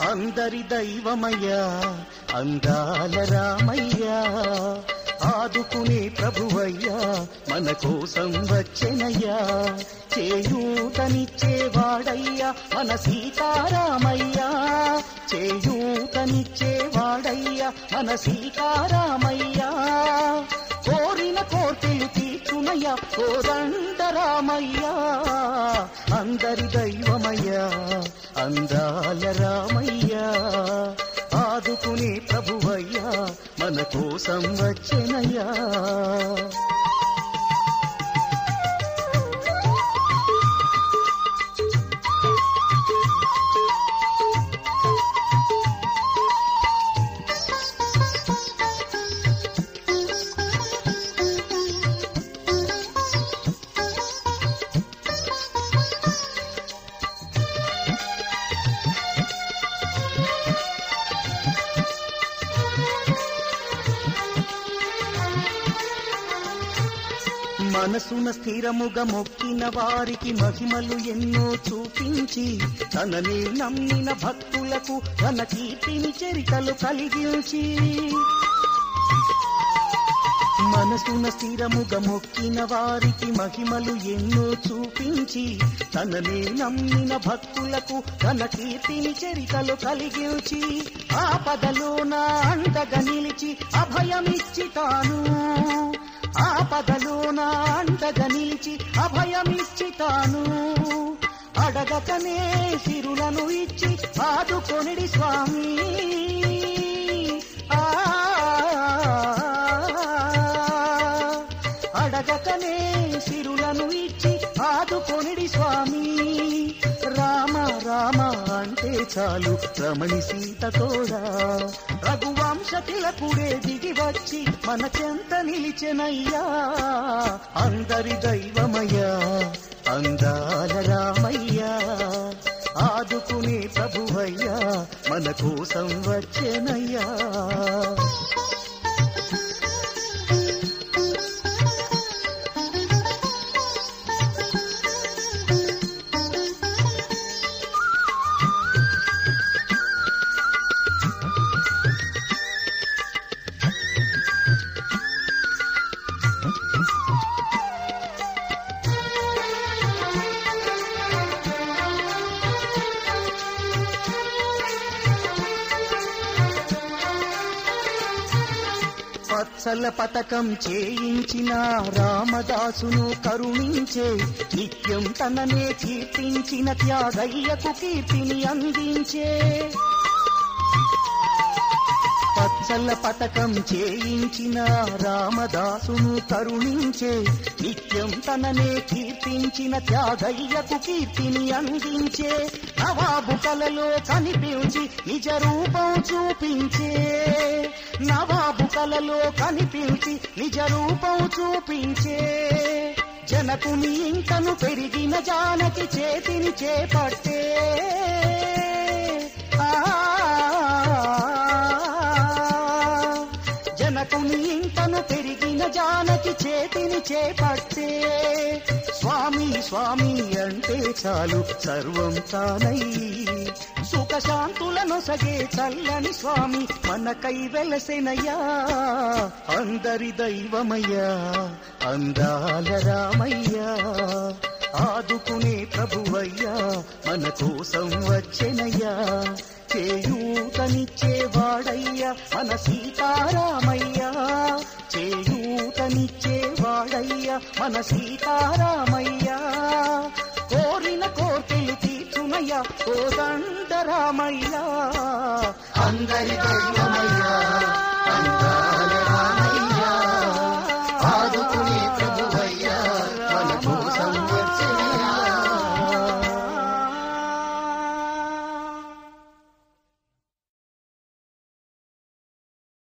అందరి దైవమయ్యా అందాల రామయ్యా ఆదుకునే ప్రభువయ్యా మన కోసం వచ్చెనయ్యా చేయూతనిచ్చేవాడయ్యా మన సీతారామయ్యా చేయూతనిచ్చేవాడయ్యా మన సీతారామయ్యా కోరిన కోర్కెలు తీర్చునయ్యా కోదండరామయ్యా అందరి దైవమయ్యా అందాల రామయ్యా ఆదుకునే ప్రభువయ్యా మన కోసం వచ్చెనయ్యా మనసున స్థిరముగా మొక్కిన వారికి మహిమలు ఎన్నో చూపించి తనని నమ్మిన భక్తులకు తన కీర్తిని చరితలు కలిగించి మనసున స్థిరముగా మొక్కిన వారికి మహిమలు ఎన్నో చూపించి తనని నమ్మిన భక్తులకు తన కీర్తిని చరితలు కలిగించి ఆపదలో నా అండగా నిలిచి అభయమిచ్చి తాను ఆపదలో నా అండగా నిలిచి అభయమిచ్చి తాను అడగకనే సిరులను ఇచ్చి ఆదుకొనిడి స్వామి ఆ అడగకనే సిరులను ఇచ్చి ఆదుకొనిడి స్వామి రామ రామ అంటే చాలు రమణి సీత కూడా రఘువంశ తిలకుడే దిగి వచ్చి మన చెంత నిలిచెనయ్యా అందరి దైవమయ్యా అందాల రామయ్యా ఆదుకునే ప్రభువయ్యా మన కోసం వచ్చెనయ్యా పచ్చల పతకం చేయించిన రామదాసును కరుణించే నిత్యం తననే కీర్తించిన త్యాగయ్యకు కీర్తిని అందించే పచ్చల పతకం చేయించిన రామదాసును కరుణించే నిత్యం తననే కీర్తించిన త్యాగయ్యకు కీర్తిని అందించే నవాబు కలలో కనిపించి నిజ రూపం చూపించే నవాబు కలలో కనిపించి నిజ రూపం చూపించే జనకుని ఇంకను పెరిగిన జానకి చేతిని చేపట్టే ఆ జనకుని ఇంకను పెరిగిన జానకి చేతిని చేపట్టే స్వామి స్వామి అంటే చాలు సర్వం తానై సుఖశాంతులను సగే చల్లని స్వామి మనకై వెలసెనయ్యా అందరి దైవమయ్యా అందాల రామయ్యా ఆదుకునే ప్రభువయ్యా మన కోసం వచ్చెనయ్యా చేయూతనిచ్చేవాడయ్యా మన సీతారామయ్యా చేయూతనిచ్చేవాడయ్యా మన సీతారామయ్యా కోరిన కోర్కెలు తీర్చునయ్యా కోదండరామయ్యా అందరి దైవమయ్యా అందా